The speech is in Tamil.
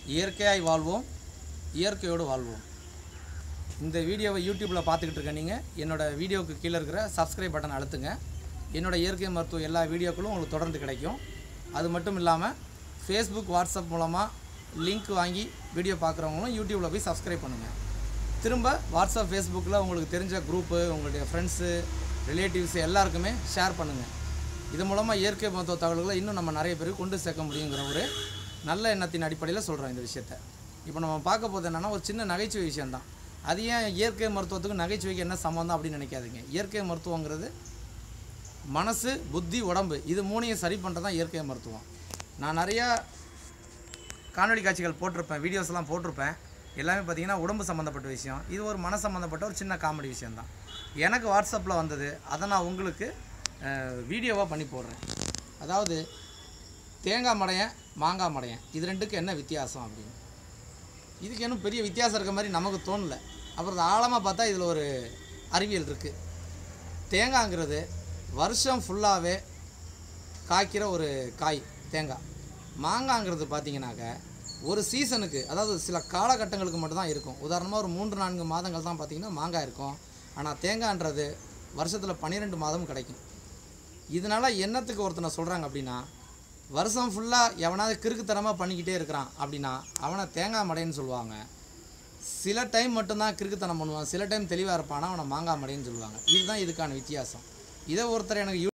இயற்கையாய் வாழ்வோம் இயற்கையோடு வாழ்வோம் இந்த வீடியோவை யூடியூப்பில் பார்த்துக்கிட்டு இருக்க நீங்கள் என்னோட வீடியோவுக்கு கீழே இருக்கிற சப்ஸ்கிரைப் பட்டன் அழுத்துங்க என்னோட இயற்கை மருத்துவ எல்லா வீடியோக்களும் உங்களுக்கு தொடர்ந்து கிடைக்கும் அது மட்டும் இல்லாமல் ஃபேஸ்புக் வாட்ஸ்அப் மூலமாக லிங்க் வாங்கி வீடியோ பார்க்குறவங்களும் யூடியூப்பில் போய் சப்ஸ்கிரைப் பண்ணுங்கள் திரும்ப வாட்ஸ்அப் ஃபேஸ்புக்கில் உங்களுக்கு தெரிஞ்ச குரூப்பு உங்களுடைய ஃப்ரெண்ட்ஸு ரிலேட்டிவ்ஸ் எல்லாருக்குமே ஷேர் பண்ணுங்கள் இது மூலமாக இயற்கை மருத்துவ தகவல்களை இன்னும் நம்ம நிறைய பேருக்கு கொண்டு சேர்க்க முடியுங்கிற ஒரு நல்ல எண்ணத்தின் அடிப்படையில் சொல்கிறோம் இந்த விஷயத்த இப்போ நம்ம பார்க்க போகிறது என்னென்னா ஒரு சின்ன நகைச்சுவை விஷயம்தான் அது ஏன் இயற்கை மருத்துவத்துக்கு நகைச்சுவைக்கு என்ன சம்மந்தம் அப்படின்னு நினைக்காதீங்க இயற்கை மருத்துவங்கிறது மனசு புத்தி உடம்பு இது மூணையும் சரி பண்ணுறது தான் இயற்கை மருத்துவம் நான் நிறையா காணொளி காட்சிகள் போட்டிருப்பேன் வீடியோஸ்லாம் போட்டிருப்பேன் எல்லாமே பார்த்தீங்கன்னா உடம்பு சம்மந்தப்பட்ட விஷயம் இது ஒரு மன சம்மந்தப்பட்ட ஒரு சின்ன காமெடி விஷயம்தான் எனக்கு வாட்ஸ்அப்பில் வந்தது அதை நான் உங்களுக்கு வீடியோவாக பண்ணி போடுறேன் அதாவது தேங்காய் மடையன் மாங்காய் மடையன் இது ரெண்டுக்கும் என்ன வித்தியாசம் அப்படின்னு இதுக்கு இன்னும் பெரிய வித்தியாசம் இருக்க மாதிரி நமக்கு தோணல அப்புறம் அது ஆழமாக பார்த்தா இதில் ஒரு அறிவியல் இருக்குது தேங்காய்ங்கிறது வருஷம் ஃபுல்லாகவே காய்க்கிற ஒரு காய் தேங்காய் மாங்காங்கிறது பார்த்தீங்கன்னாக்க ஒரு சீசனுக்கு அதாவது சில காலகட்டங்களுக்கு மட்டும்தான் இருக்கும் உதாரணமாக ஒரு மூன்று நான்கு மாதங்கள் தான் பார்த்தீங்கன்னா மாங்காய் இருக்கும் ஆனால் தேங்காய்ன்றது வருஷத்தில் பன்னிரெண்டு மாதம் கிடைக்கும் இதனால் என்னத்துக்கு ஒருத்தனை சொல்கிறாங்க அப்படின்னா வருஷம் ஃபுல்லாக எவனாவது கிறுக்குத்தனமாக பண்ணிக்கிட்டே இருக்கிறான் அப்படின்னா அவனை தேங்காய் மடைன்னு சொல்லுவாங்க சில டைம் மட்டும்தான் கிறுக்குத்தனம் பண்ணுவான் சில டைம் தெளிவாக இருப்பானா அவனை மாங்காய் மடைன்னு சொல்லுவாங்க இதுதான் இதுக்கான வித்தியாசம் இதை ஒருத்தர் எனக்கு